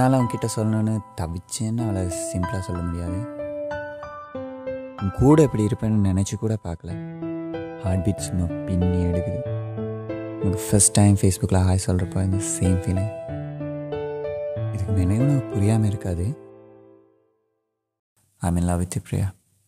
நாள் அவன்கிட்ட சொல்லணும்னு தவிச்சேன்னு அவளை சிம்பிளாக சொல்ல முடியாது உன் கூட எப்படி இருப்பேன்னு நினச்சி கூட பார்க்கல ஹார்ட் பீட் சும்மா பின்னி எடுக்குது உனக்கு ஃபஸ்ட் டைம் ஃபேஸ்புக்கில் ஹாய் சொல்கிறப்ப இந்த சேம் ஃபீலிங் இதுக்கு மேலே உனக்கு புரியாமல் இருக்காது I mean love with Priya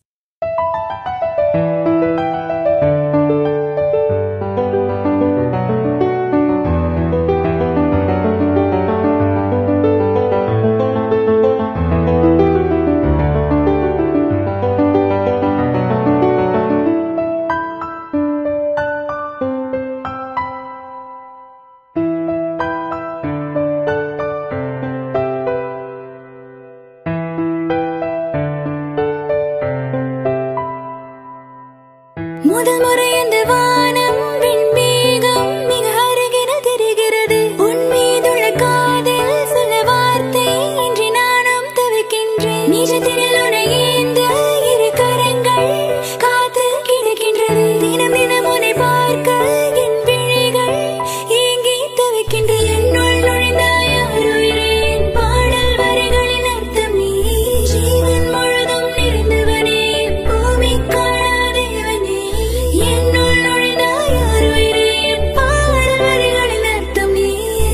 முதல் முறை இந்த வானம் விண்மேகம் மிக அருகில் தெரிகிறது உன் மீதுள்ள காதல் சொல்ல வார்த்தை இன்றி நானும் தவிக்கின்றேன் நிஜத்தில் உன்னை ஏந்த இரு கரங்கள் காத்து கிடக்கின்றது தினம் தினம் உன்னை பார்க்க என் விழிகள் ஏங்கி தவிக்கின்றது என்னுள் நுழைந்தாய் அருவிரே என் பாடல் வரிகளின் அர்த்தம் நீ ஜீவன் முழுதும் நிறைந்தவனே பூமி காணாதேவனே என்னுள் நுழைந்தாய் அருவிரே என் பாடல் வரிகளின் அர்த்தம் நீ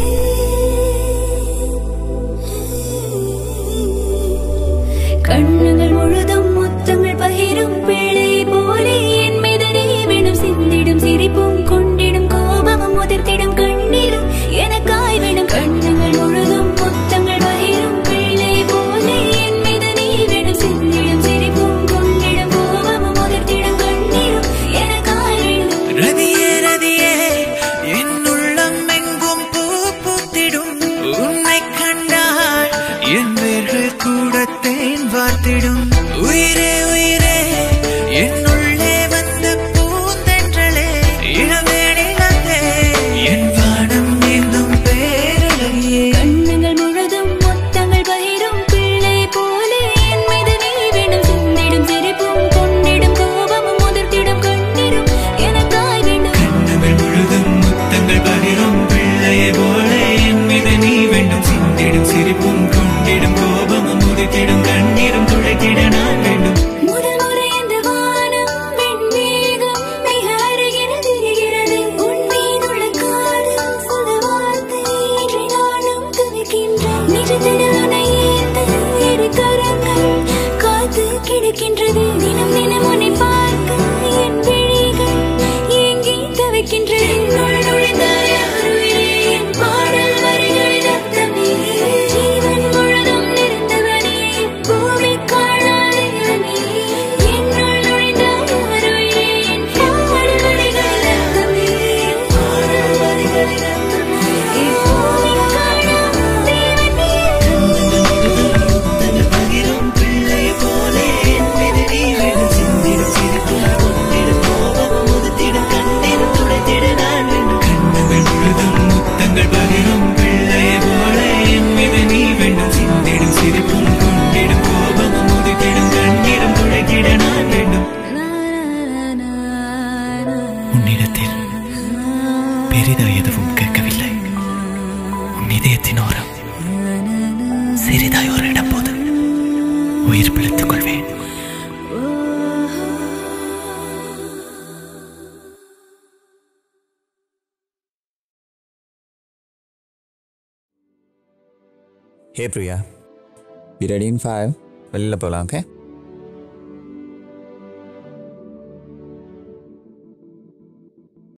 கண்ணுகள் முழுதும் முத்தங்கள் பகிரும் பிள்ளை போலே என் மீது நீ வேணும் சிந்திடும் சிரிப்பும் கொண்டிடும் கோபமும் உதிர்த்திடும் கண்ணீரும் எனக்காய் வேணும் கண்ணுகள் முழுதும் முத்தங்கள் பகிரும் பிள்ளை போலே என் மீது நீ வேணும் சிந்திடும் சிரிப்பும் கொண்டிடும் கோபமும் உதிர்த்திடும் கண்ணீரும் எனக்காய் வேணும் ரதியே ரதியே என் உள்ளம் எங்கும் பூ பூத்திடும் உன்னை கண்டால் என் வேர்கள் கூட தேன் வார்த்திடும் உயிரே உயிரே என் உள்ளே வந்த பூந்தென்றலே இளவேணிலந்தே என் வானம் நீந்தும் பேரழகியே கண்ணுகள் முழுதும் முத்தங்கள் பகிரும் பிள்ளை போலே என் மீது நீ வேணும் சிந்திடும் சிரிப்பும் கொண்டிடும் கோபமும் உதிர்த்திடும் கண்ணீரும் எனக்காய் வேண்டும் கண்ணுகள் முழுதும் முத்தங்கள் பகிரும் பிள்ளையை போல என் மீது நீ வேண்டும் சிந்திடும் சிரிப்பும் கொண்டிடும் கோபமும் உதித்திடும் கண்ணீரும் துடைத்திட நான் வேண்டும் முதல் முறை இந்த வானம் வெண்மேகம் மிக அருகில் தெரிகிறது உன் மீதுள்ள காதல் சொல்ல வார்த்தை இன்றி நானும் தவிக்கின்றேன் நிஜத்தில் உன்னை ஏந்த இரு கரங்கள் காத்து கிடக்கின்றது தினம் தினம் உன்னை பார்க்க என் விழிகள் ஏங்கி தவிக்கின்றது என்னுள் நுழைந்தாய் அருவிலே என் பாடல் வரிகளின் அர்த்தமே ஜீவன் முழுதும் நிறைந்தவனே பூமி காணாதவனே என்னுள் நுழைந்தாய் அருவிலே என் பாடல் வரிகளின் அர்த்தமே பாடல் வரிகளின் அர்த்தமே பூமி காணாதவனே பகிரும் பிள்ளையை போல என் மீது நீ வேண்டும் சிந்திடும் சிரிப்பும் கொண்டிடும் கோபமும் உதித்திடும் கண்ணீரும் துடைத்திட நான் வேண்டும் கண்ணுகள் முழுதும் முத்தங்கள் பகிரும் பிள்ளையை போல என் மீது நீ வேண்டும் சிந்திடும் சிரிப்பும் கொண்டிடும் கோபமும் உதித்திடும் கண்ணீரும் துடைத்திட நான் வேண்டும் உன்னிடத்தில் பெரிதாய் எதுவும் கேட்கவில்லை உன் இதயத்தின் ஓரம் சிறிதாய் ஒரு இடம் போது உயிர் பிழைத்துக் கொள்வேன் hey Priya we ready in five வெளியில் போகலாம் ஓகே